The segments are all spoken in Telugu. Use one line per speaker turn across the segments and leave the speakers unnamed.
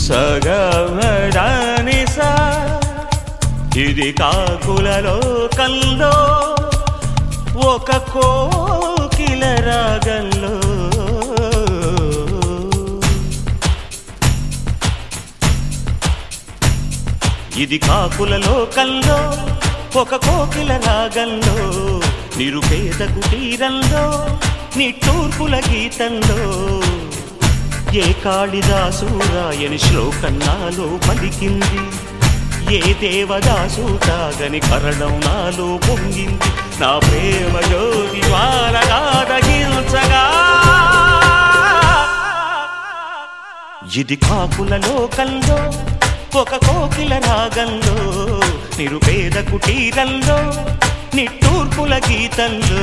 సగమదాని సా ఇది కాకులలో కల్లో ఒక కోకిల రాగంలో ఇది కాకులలో కల్లో ఒక కోకిల రాగంలో నిరుపేద కుటీరంలో నిట్టూర్పుల గీతంలో ఏ కాళిదాసు రాయని శ్లోకం నాలో పలికింది ఏ దేవదాసు తాగని కరణం నాలో పొంగింది నా ప్రేమ జ్యోతి జ్వాలగా దహించగా ఇది కాకుల లోకంలో ఒక కోకిల రాగంలో నిరుపేద కుటీరంలో నిట్టూర్పుల గీతంలో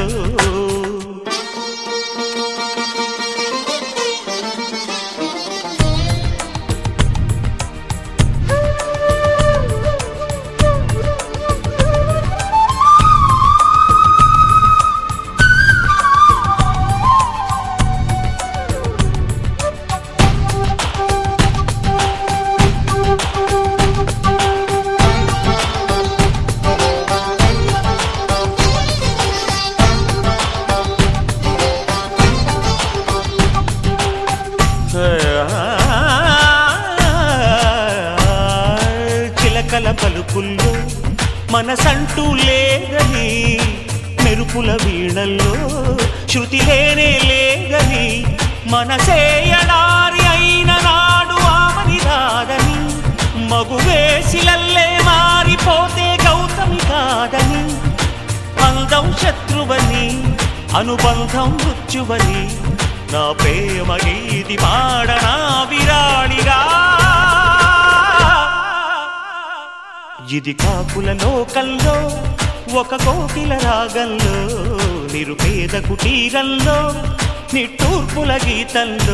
చిలకల పలుకుల్లో మనసంటూ లేదని మెరుపుల వీణల్లో శృతి లేనే లేదని మనసేయడారి అయిన నాడు ఆమని రాదని మగువేసిలల్లే మారిపోతే గౌతమి కాదని అందం శత్రువని అనుబంధం మృత్యువని నా ప్రేమ గీతి పాడనా విరాడిగా ఇది కాకుల లోకంలో ఒక కోకిల రాగంలో నిరుపేద కుటీరంలో నిట్టూర్పుల గీతంలో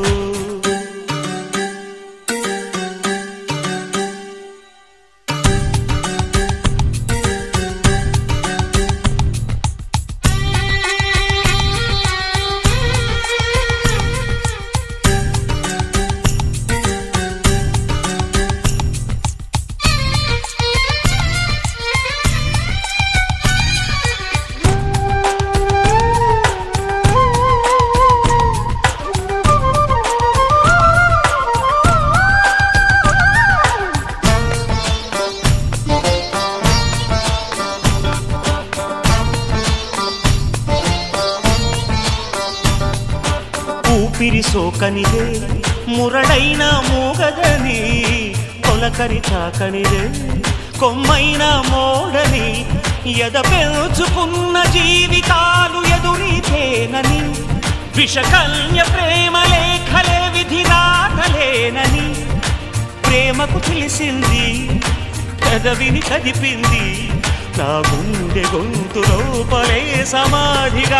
ఊపిరి సోకనిదే మురడైన మూగదని కొలకరి తాకనిదే కొమ్మైన మోడని ఎద పెంచుకున్న జీవితాలు ఎదురీతేనని విషకల్య ప్రేమ లేఖలే విధి రాగలేనని ప్రేమకు తెలిసింది పెదవిని కదిపింది నా గుండె గొంతు లోపలే సమాధిగా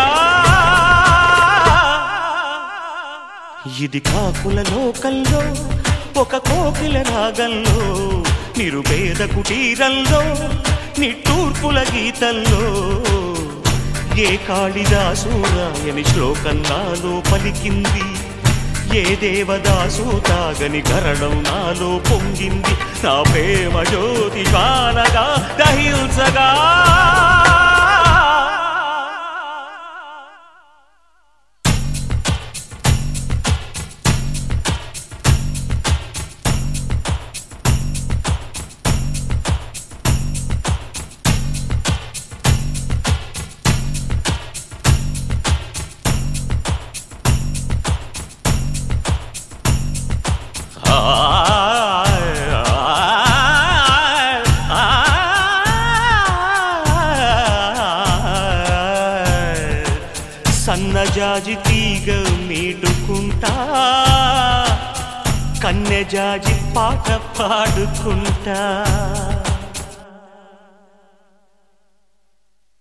ఇది కాకుల లోకంలో ఒక కోకిల రాగంలో నిరుపేద కుటీరంలో నిట్టూర్పుల గీతంలో ఏ కాళిదాసు రాయని శ్లోకం నాలో పలికింది ఏ దేవదాసు తాగని కరణం నాలో పొంగింది నా ప్రేమ జ్యోతి జ్వాలగా దహించగా సన్నజాజి తీగ మీటుకుంటా కన్నెజాజి పాట పాడుకుంటా